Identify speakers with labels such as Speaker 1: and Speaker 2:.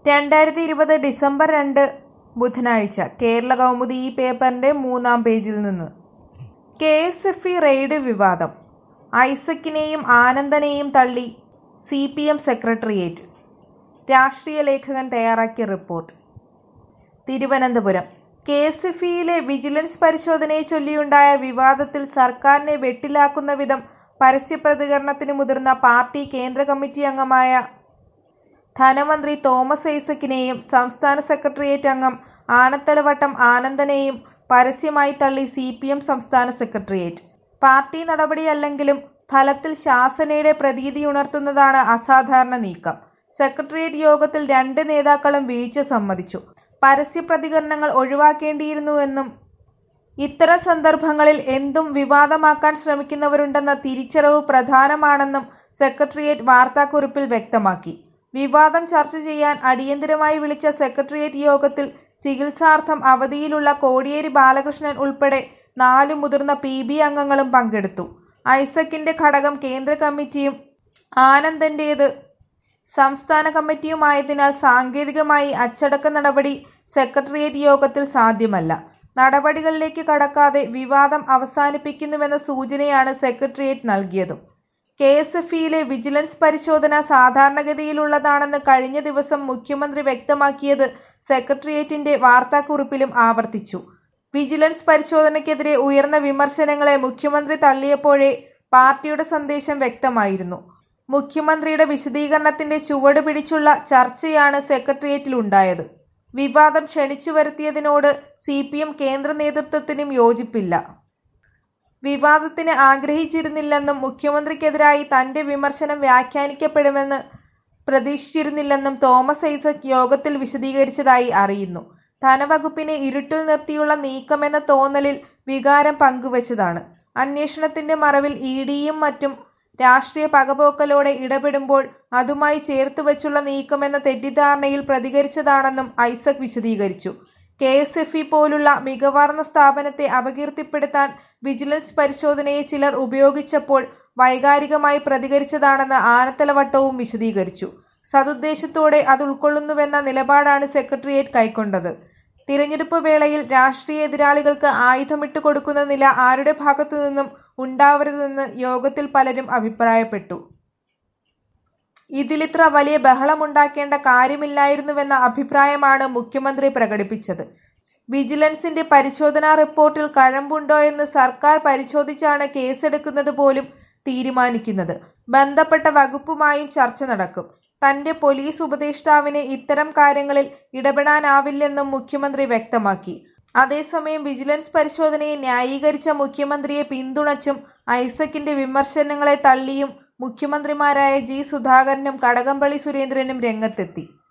Speaker 1: രണ്ടായിരത്തി ഇരുപത് ഡിസംബർ രണ്ട് ബുധനാഴ്ച കേരള കൗമുദി ഈ പേപ്പറിന്റെ മൂന്നാം പേജിൽ നിന്ന് K S F E raid വിവാദം ഐസക്കിനെയും ആനന്ദനെയും തള്ളി സി പി എം സെക്രട്ടേറിയറ്റ് രാഷ്ട്രീയ ലേഖകൻ തയ്യാറാക്കിയ report Thiruvananthapuram K S F ഇയിലെ വിജിലൻസ് പരിശോധനയെ ചൊല്ലിയുണ്ടായ വിവാദത്തിൽ സർക്കാരിനെ വെട്ടിലാക്കുന്ന വിധം പരസ്യപ്രതികരണത്തിന് മുതിർന്ന പാർട്ടി കേന്ദ്ര കമ്മിറ്റി അംഗമായ ധനമന്ത്രി തോമസ് ഐസക്കിനെയും സംസ്ഥാന സെക്രട്ടേറിയറ്റ് അംഗം ആനത്തലവട്ടം ആനന്ദനെയും പരസ്യമായി തള്ളി സി പി എം സംസ്ഥാന സെക്രട്ടേറിയറ്റ് പാർട്ടി നടപടിയല്ലെങ്കിലും ഫലത്തിൽ ശാസനയുടെ പ്രതീതിയുണർത്തുന്നതാണ് അസാധാരണ നീക്കം സെക്രട്ടേറിയറ്റ് യോഗത്തിൽ രണ്ട് നേതാക്കളും വീഴ്ച സമ്മതിച്ചു പരസ്യ പ്രതികരണങ്ങൾ ഒഴിവാക്കേണ്ടിയിരുന്നുവെന്നും ഇത്തരം സന്ദർഭങ്ങളിൽ എന്തും വിവാദമാക്കാൻ ശ്രമിക്കുന്നവരുണ്ടെന്ന തിരിച്ചറിവ് പ്രധാനമാണെന്നും സെക്രട്ടേറിയറ്റ് വാർത്താക്കുറിപ്പിൽ വ്യക്തമാക്കി വിവാദം ചർച്ച ചെയ്യാൻ അടിയന്തരമായി വിളിച്ച സെക്രട്ടേറിയറ്റ് യോഗത്തിൽ ചികിത്സാർത്ഥം അവധിയിലുള്ള കോടിയേരി ബാലകൃഷ്ണൻ ഉൾപ്പെടെ നാല് മുതിർന്ന പി ബി അംഗങ്ങളും പങ്കെടുത്തു ഐസക്കിന്റെ ഘടകം കേന്ദ്ര കമ്മിറ്റിയും ആനന്ദന്റേത് സംസ്ഥാന കമ്മിറ്റിയുമായതിനാൽ സാങ്കേതികമായി അച്ചടക്ക നടപടി സെക്രട്ടേറിയറ്റ് യോഗത്തിൽ സാധ്യമല്ല നടപടികളിലേക്ക് കടക്കാതെ വിവാദം അവസാനിപ്പിക്കുന്നുവെന്ന സൂചനയാണ് സെക്രട്ടേറിയറ്റ് നൽകിയതും കെ എസ് എഫ് ഇയിലെ വിജിലൻസ് പരിശോധന സാധാരണഗതിയിലുള്ളതാണെന്ന് കഴിഞ്ഞ ദിവസം മുഖ്യമന്ത്രി വ്യക്തമാക്കിയത് സെക്രട്ടേറിയറ്റിന്റെ വാർത്താക്കുറിപ്പിലും ആവർത്തിച്ചു വിജിലൻസ് പരിശോധനയ്ക്കെതിരെ ഉയർന്ന വിമർശനങ്ങളെ മുഖ്യമന്ത്രി തള്ളിയപ്പോഴേ പാർട്ടിയുടെ സന്ദേശം വ്യക്തമായിരുന്നു മുഖ്യമന്ത്രിയുടെ വിശദീകരണത്തിന്റെ ചുവട് പിടിച്ചുള്ള ചർച്ചയാണ് സെക്രട്ടേറിയറ്റിലുണ്ടായത് വിവാദം ക്ഷണിച്ചു വരുത്തിയതിനോട് സി പി എം കേന്ദ്ര നേതൃത്വത്തിനും യോജിപ്പില്ല വിവാദത്തിന് ആഗ്രഹിച്ചിരുന്നില്ലെന്നും മുഖ്യമന്ത്രിക്കെതിരായി തന്റെ വിമർശനം വ്യാഖ്യാനിക്കപ്പെടുമെന്ന് പ്രതീക്ഷിച്ചിരുന്നില്ലെന്നും തോമസ് ഐസക് യോഗത്തിൽ വിശദീകരിച്ചതായി അറിയുന്നു ധനവകുപ്പിനെ ഇരുട്ടിൽ നിർത്തിയുള്ള നീക്കമെന്ന തോന്നലിൽ വികാരം പങ്കുവച്ചതാണ് അന്വേഷണത്തിന്റെ മറവിൽ ഇ ഡിയും മറ്റും രാഷ്ട്രീയ പകപോക്കലോടെ ഇടപെടുമ്പോൾ അതുമായി ചേർത്ത് വച്ചുള്ള നീക്കമെന്ന തെറ്റിദ്ധാരണയിൽ പ്രതികരിച്ചതാണെന്നും ഐസക് വിശദീകരിച്ചു കെ എസ് എഫ് ഇ പോലുള്ള മികവാർന്ന സ്ഥാപനത്തെ അപകീർത്തിപ്പെടുത്താൻ വിജിലൻസ് പരിശോധനയെ ചിലർ ഉപയോഗിച്ചപ്പോൾ വൈകാരികമായി പ്രതികരിച്ചതാണെന്ന് ആനത്തലവട്ടവും വിശദീകരിച്ചു സതുദ്ദേശത്തോടെ അത് ഉൾക്കൊള്ളുന്നുവെന്ന നിലപാടാണ് സെക്രട്ടേറിയറ്റ് കൈക്കൊണ്ടത് തിരഞ്ഞെടുപ്പ് വേളയിൽ രാഷ്ട്രീയ എതിരാളികൾക്ക് ആയുധമിട്ട് കൊടുക്കുന്ന നില ആരുടെ ഭാഗത്തു നിന്നും ഉണ്ടാവരുതെന്ന് യോഗത്തിൽ പലരും അഭിപ്രായപ്പെട്ടു ഇതിലിത്ര വലിയ ബഹളമുണ്ടാക്കേണ്ട കാര്യമില്ലായിരുന്നുവെന്ന അഭിപ്രായമാണ് മുഖ്യമന്ത്രി പ്രകടിപ്പിച്ചത് വിജിലൻസിന്റെ പരിശോധനാ റിപ്പോർട്ടിൽ കഴമ്പുണ്ടോ എന്ന് സർക്കാർ പരിശോധിച്ചാണ് കേസെടുക്കുന്നത് പോലും തീരുമാനിക്കുന്നത് ബന്ധപ്പെട്ട വകുപ്പുമായും ചർച്ച നടക്കും തന്റെ പോലീസ് ഉപദേഷ്ടാവിന് ഇത്തരം കാര്യങ്ങളിൽ ഇടപെടാനാവില്ലെന്നും മുഖ്യമന്ത്രി വ്യക്തമാക്കി അതേസമയം വിജിലൻസ് പരിശോധനയെ ന്യായീകരിച്ച മുഖ്യമന്ത്രിയെ പിന്തുണച്ചും ഐസക്കിന്റെ വിമർശനങ്ങളെ തള്ളിയും മുഖ്യമന്ത്രിമാരായ ജി സുധാകരനും കടകംപള്ളി സുരേന്ദ്രനും രംഗത്തെത്തി